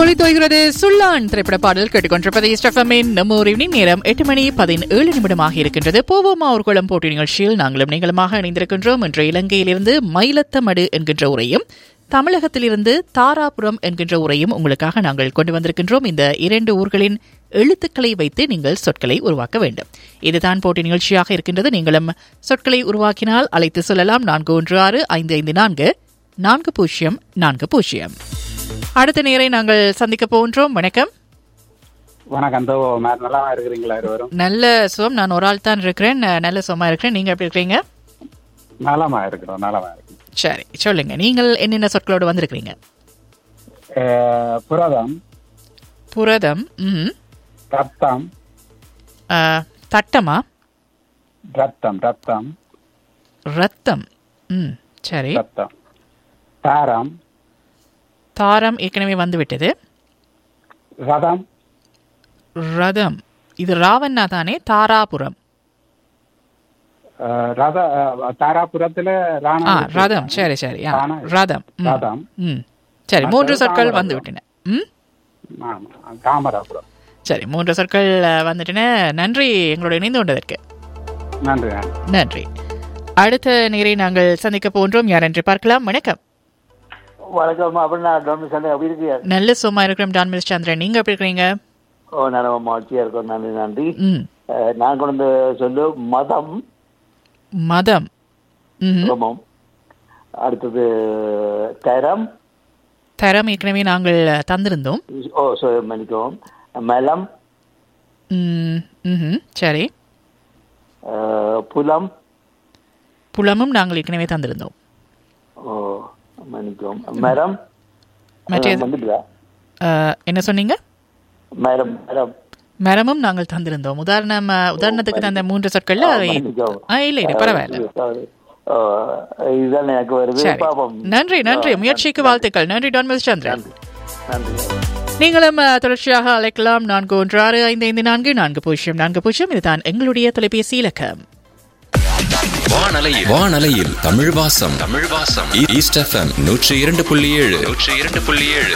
ஒளித்தோய்கிறது சுல்லான் திரைப்பட பாடல் கேட்டுக்கொண்டிருப்பது ஸ்டெஃபமின் நம்ம ஒரு evening நேரம் எட்டு மணி பதினேழு நிமிடமாக இருக்கின்றது போவோமா ஒரு குளம் போட்டி நிகழ்ச்சியில் நாங்களும் நீங்களுமாக இணைந்திருக்கின்றோம் இன்று இலங்கையிலிருந்து மயிலத்தமடு என்கின்ற உரையும் தமிழகத்திலிருந்து தாராபுரம் என்கின்ற உரையும் உங்களுக்காக நாங்கள் கொண்டு வந்திருக்கின்றோம் இந்த இரண்டு ஊர்களின் எழுத்துக்களை வைத்து நீங்கள் சொற்களை உருவாக்க வேண்டும் இதுதான் போட்டி நிகழ்ச்சியாக இருக்கின்றது நீங்களும் சொற்களை உருவாக்கினால் அழைத்து சொல்லலாம் நான்கு ஒன்று ஆறு ஐந்து ஐந்து நான்கு நான்கு பூஜ்ஜியம் நான்கு பூஜ்ஜியம் அடுத்த நேரை நாங்கள் சந்திக்க போகின்றோம் வணக்கம் வணக்கம் தோ மேம் நல்லா இருக்கிறீங்களா இருவரும் நல்ல சுகம் நான் ஒரு ஆள் தான் இருக்கிறேன் ந- நல்ல சுகமா இருக்கிறேன் நீங்க எப்படி இருக்கிறீங்க நலமா இருக்கிறோம் நலமா இருக்கிறோம் சரி சொல்லுங்க நீங்கள் என்னென்ன சொற்களோடு வந்திருக்கிறீங்க அஹ், புரதம் புரதம் ம் ரத்தம் ஆ, தட்டமா ரத்தம் ரத்தம் ரத்தம் ம் சரி ரத்தம் தாரம் தாரம் ஏற்கனவே வந்து விட்டது ரதம் ரதம் இது ராவண்ணா தானே தாராபுரம் அஹ், ரத அஹ், தாராபுரத்துல ராணா ஆ இருக்கு. ரதம் சரி சரி ஆ, ராணா ரதம் ம். ரதம் ம் சரி மற்றது மூன்று சொற்கள் தாமரபுரம். வந்து விட்டன ம் ஆமா, தாமராபுரம் சரி மூன்று சொற்கள் அ, வந்துட்டன நன்றி எங்களோட இணைந்து கொண்டதற்கு நன்றி நன்றி நன்றி அடுத்த நேரை நாங்கள் சந்திக்க போன்றோம் யார் என்று பார்க்கலாம் வணக்கம் வணக்கம் அப்படின்னா டொமினிக் சண்டை அப்படி இருக்கியா நல்ல சும்மா இருக்கிறோம் டான் மிஸ் சந்திரன் நீங்க எப்படி இருக்கிறீங்க ஓ நல்ல மகிழ்ச்சியா இருக்கோம் நன்றி நன்றி ம் அஹ், நான் கொண்டு வந்து சொல்லு மதம் மதம் ம் ரோமம் அடுத்தது தரம் தரம் ஏற்கனவே நாங்கள் தந்திருந்தோம் ஓ சோ மன்னிக்கவும் மலம் ம் ம்ஹும். சரி அஹ், புலம் புலமும் நாங்கள் ஏற்கனவே தந்திருந்தோம் ஓ மன்னிக்கவும் மரம் மற்றது வந்துடுதா அஹ், என்ன சொன்னீங்க மரம் மரம் மரமும் நாங்கள் தந்திருந்தோம் உதாரணம் அஹ், உதாரணத்துக்கு தந்த மூன்று சொற்கள்ல ஆ, அவை- மன்னிக்கவும். ஆ இல்லை இல்லை பரவாயில்ல Sorry. ஓ, இதுதான் எனக்கு வருது சரி பாப்போம் நன்றி நன்றி முயற்சிக்கு வாழ்த்துக்கள் நன்றி டான் மிஸ் சந்திரன் நன்றி நீங்களும் அஹ், தொடர்ச்சியாக அழைக்கலாம் நான்கு ஒன்று ஆறு ஐந்து ஐந்து நான்கு நான்கு பூஜ்ஜியம் நான்கு பூஜ்ஜியம் இதுதான் எங்களுடைய தொலைபேசி இலக்கம் வானலையில் வானலையில் தமிழ் வாசம் தமிழ் வாசம் ஈ- ஈஸ்ட் எஃப்எம் நூற்றி இரண்டு புள்ளி ஏழு நூற்றி இரண்டு புள்ளி ஏழு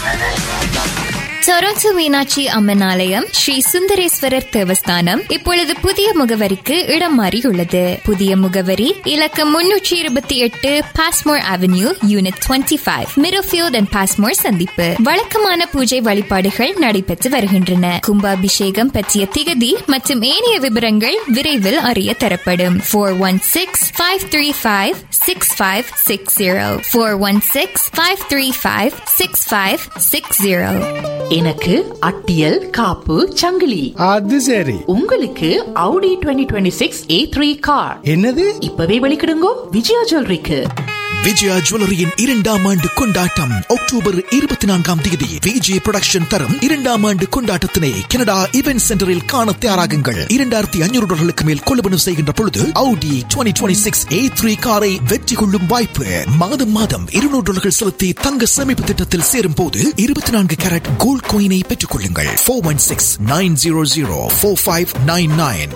டொரண்டோ மீனாட்சி அம்மன் ஆலயம் ஸ்ரீ சுந்தரேஸ்வரர் தேவஸ்தானம் இப்பொழுது புதிய முகவரிக்கு இடம் மாறியுள்ளது புதிய முகவரி இலக்கம் முன்னூற்றி இருபத்தி எட்டு Passmore avenue unit twenty five மிரோஃபியோட் அண்ட் பாஸ்மோர் சந்திப்பு வழக்கமான பூஜை வழிபாடுகள் நடைபெற்று வருகின்றன கும்பாபிஷேகம் பற்றிய திகதி மற்றும் ஏனைய விவரங்கள் விரைவில் அறிய தரப்படும் four one six five three five six five six zero four one six five three five six five six zero எனக்கு அட்டியல் காப்பு சங்கிலி அது சரி உங்களுக்கு Audi 2026 A3 கார் என்னது இப்பவே வெளிக்கிடுங்கோ விஜயா ஜுவல்லரிக்கு விஜயா ஜுவல்லரியின் இரண்டாம் ஆண்டு கொண்டாட்டம் அக்டோபர் இருபத்தி நான்காம் தேதி விஜய் புரொடக்ஷன் தரும் இரண்டாம் ஆண்டு கொண்டாட்டத்தினை கனடா இவென்ட் சென்டரில் காண தயாராகுங்கள் இரண்டாயிரத்தி ஐநூறு டாலர்களுக்கு மேல் கொள்வனவு செய்கின்ற பொழுது Audi 2026 சிக்ஸ் ஏ த்ரீ காரை வெற்றி கொள்ளும் வாய்ப்பு மாதம் மாதம் இருநூறு டாலர்கள் செலுத்தி தங்க சேமிப்பு திட்டத்தில் சேரும் போது இருபத்தி நான்கு கேரட் கோல்ட் கோயினை பெற்றுக் கொள்ளுங்கள் four one six nine zero zero four five nine nine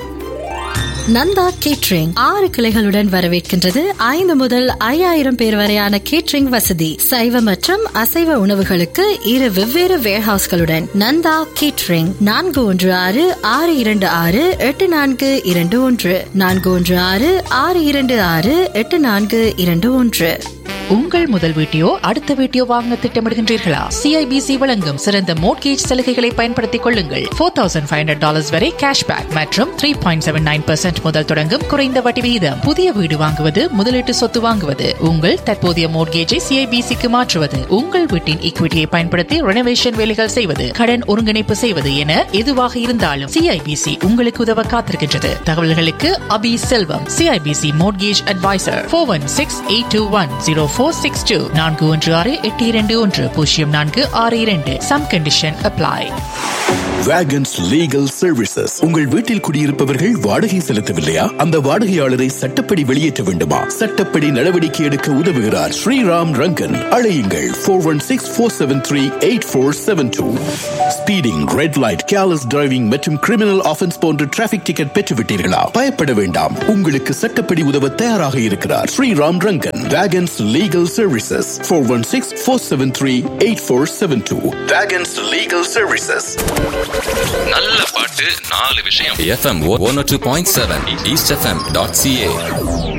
Nanda catering ஆறு கிளைகளுடன் வரவேற்கின்றது ஐந்து முதல் ஐயாயிரம் பேர் வரையான கேட்ரிங் வசதி சைவ மற்றும் அசைவ உணவுகளுக்கு இரு வெவ்வேறு வேர்ஹவுஸ்களுடன் நந்தா கேட்ரிங் நான்கு ஒன்று ஆறு ஆறு இரண்டு ஆறு எட்டு நான்கு இரண்டு ஒன்று நான்கு ஒன்று ஆறு ஆறு இரண்டு ஆறு எட்டு நான்கு இரண்டு ஒன்று உங்கள் முதல் வீட்டையோ அடுத்த வீட்டையோ வாங்க திட்டமிடுகின்றீர்களா சிஐபிசி வழங்கும் சிறந்த மோட்கேஜ் சலுகைகளை பயன்படுத்திக் கொள்ளுங்கள் four thousand five hundred dollars வரை கேஷ்பேக் மற்றும் த்ரீ பாயிண்ட் செவன் நைன் முதல் தொடங்கும் குறைந்த வட்டி விகிதம் புதிய வீடு வாங்குவது முதலீட்டு சொத்து வாங்குவது உங்கள் தற்போதைய மோட்கேஜை சிஐபிசிக்கு மாற்றுவது உங்கள் வீட்டின் ஈக்விட்டியை பயன்படுத்தி ரெனோவேஷன் வேலைகள் செய்வது கடன் ஒருங்கிணைப்பு செய்வது என எதுவாக இருந்தாலும் சிஐபிசி உங்களுக்கு உதவ காத்திருக்கின்றது தகவல்களுக்கு Abi Selvam CIBC mortgage advisor four one six eight two one zero four six two நான்கு ஒன்று ஆறு எட்டு இரண்டு ஒன்று பூஜ்ஜியம் நான்கு ஆறு இரண்டு some condition apply Vagans legal services உங்கள் வீட்டில் குடியிருப்பவர்கள் வாடகை செலுத்தவில்லையா அந்த வாடகையாளரை சட்டப்படி வெளியேற்ற வேண்டுமா சட்டப்படி நடவடிக்கை எடுக்க உதவுகிறார் ஸ்ரீராம் ரங்கன் அழையுங்கள் four one six four seven three eight four seven two speeding red light careless driving மற்றும் கிரிமினல் ஆஃபென்ஸ் போன்ற டிராபிக் டிக்கெட் பெற்றுவிட்டீர்களா பயப்பட வேண்டாம் உங்களுக்கு சட்டப்படி உதவ தயாராக இருக்கிறார் Sriram Rangan Vagans legal services four one six four seven three eight four seven two Vagans legal services நல்ல பாட்டு நாலு விஷயம் FM one two point seven east FM dot CA